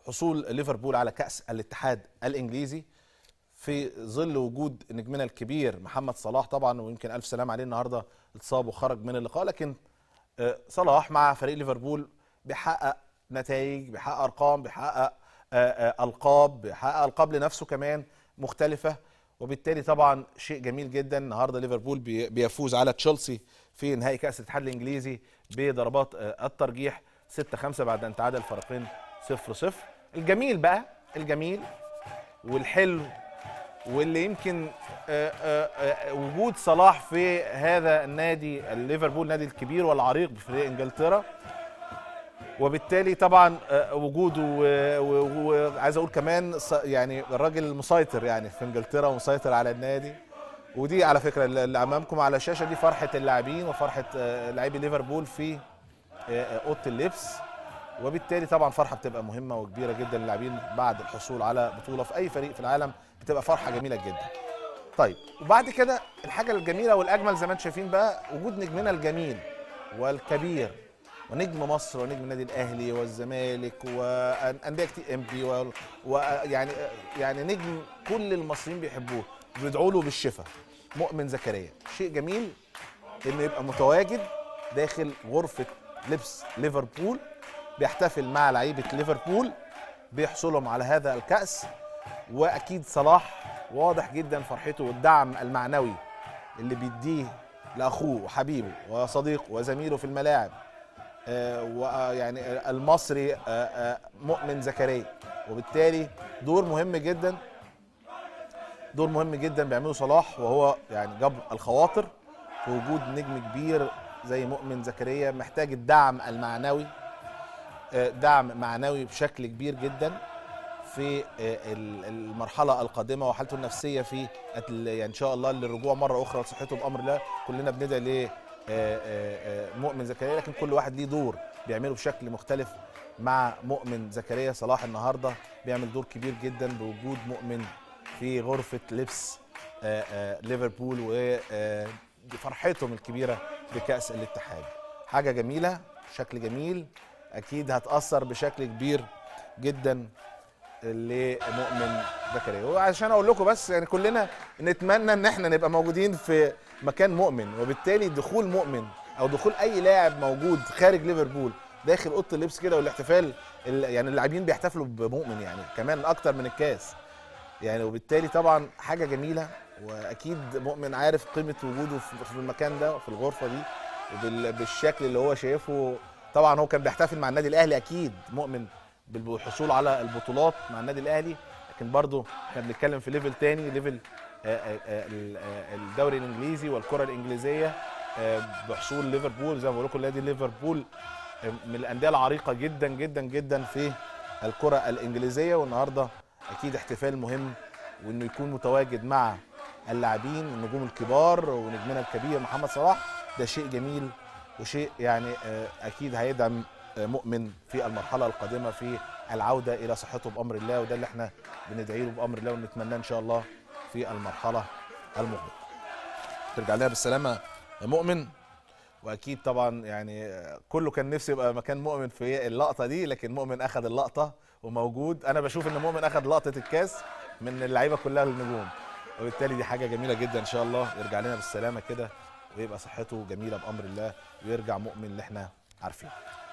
حصول ليفربول على كاس الاتحاد الانجليزي في ظل وجود نجمنا الكبير محمد صلاح طبعا ويمكن الف سلام عليه النهارده اتصاب وخرج من اللقاء لكن آه، صلاح مع فريق ليفربول بيحقق نتائج بيحقق ارقام بيحقق آه، آه، القاب بيحقق القاب لنفسه كمان مختلفه وبالتالي طبعا شيء جميل جدا النهارده ليفربول بي- بيفوز على تشيلسي في نهائي كاس الاتحاد الانجليزي بضربات آه، الترجيح 6 5 بعد ان تعادل الفريقين 0 0 الجميل بقى الجميل والحلو واللي يمكن آه، آه، آه، وجود صلاح في هذا النادي الليفربول النادي الكبير والعريق في انجلترا وبالتالي طبعا آه، وجوده و- و- وعايز اقول كمان ص- يعني الراجل مسيطر يعني في انجلترا ومسيطر على النادي ودي على فكره اللي اللي امامكم على الشاشه دي فرحه اللاعبين وفرحه آه، لاعبي ليفربول في آه، آه، اوضه اللبس وبالتالي طبعا فرحه بتبقى مهمه وكبيره جدا للاعبين بعد الحصول على بطوله في اي فريق في العالم بتبقى فرحه جميله جدا. طيب وبعد كده الحاجه الجميله والاجمل زي ما انتم شايفين بقى وجود نجمنا الجميل والكبير ونجم مصر ونجم النادي الاهلي والزمالك وانديه كتير ام بي ويعني يعني نجم كل المصريين بيحبوه بيدعوا له بالشفاء مؤمن زكريا شيء جميل انه يبقى متواجد داخل غرفه لبس ليفربول بيحتفل مع لعيبه ليفربول بيحصلهم على هذا الكاس واكيد صلاح واضح جدا فرحته والدعم المعنوي اللي بيديه لاخوه وحبيبه وصديقه وزميله في الملاعب آه، ويعني المصري آه، آه، مؤمن زكريا وبالتالي دور مهم جدا دور مهم جدا بيعمله صلاح وهو يعني جبر الخواطر في وجود نجم كبير زي مؤمن زكريا محتاج الدعم المعنوي آه، دعم معنوي بشكل كبير جدا في آه، ال- المرحله القادمه وحالته النفسيه في ال- يعني ان شاء الله للرجوع مره اخرى لصحته بامر الله كلنا بندعي ل مؤمن زكريا لكن كل واحد ليه دور بيعمله بشكل مختلف مع مؤمن زكريا صلاح النهارده بيعمل دور كبير جدا بوجود مؤمن في غرفه لبس آه، آه، ليفربول وفرحتهم الكبيره بكاس الاتحاد حاجه جميله شكل جميل اكيد هتاثر بشكل كبير جدا لمؤمن زكريا وعشان اقول لكم بس يعني كلنا نتمنى ان احنا نبقى موجودين في مكان مؤمن وبالتالي دخول مؤمن او دخول اي لاعب موجود خارج ليفربول داخل اوضه اللبس كده والاحتفال ال- يعني اللاعبين بيحتفلوا بمؤمن يعني كمان اكتر من الكاس يعني وبالتالي طبعا حاجه جميله واكيد مؤمن عارف قيمه وجوده في في المكان ده في الغرفه دي وبالشكل اللي هو شايفه طبعا هو كان بيحتفل مع النادي الاهلي اكيد مؤمن بالحصول على البطولات مع النادي الاهلي لكن برضه احنا بنتكلم في ليفل تاني ليفل آه، آه، آه، ال- آه، الدوري الانجليزي والكره الانجليزيه آه، بحصول ليفربول زي ما بقول لكم نادي ليفربول آه، من الانديه العريقه جدا جدا جدا في الكره الانجليزيه والنهارده اكيد احتفال مهم وانه يكون متواجد مع اللاعبين النجوم الكبار ونجمنا الكبير محمد صلاح ده شيء جميل وشيء يعني آه، اكيد هيدعم آه، مؤمن في المرحله القادمه في العوده الى صحته بامر الله وده اللي احنا بندعي له بامر الله ونتمناه ان شاء الله في المرحله المقبله. ترجع لنا بالسلامه يا مؤمن واكيد طبعا يعني آه، كله كان نفسه يبقى مكان مؤمن في اللقطه دي لكن مؤمن اخذ اللقطه وموجود انا بشوف ان مؤمن اخذ لقطه الكاس من اللعيبه كلها النجوم وبالتالي دي حاجه جميله جدا ان شاء الله يرجع لنا بالسلامه كده ويبقى صحته جميله بامر الله ويرجع مؤمن اللي احنا عارفينه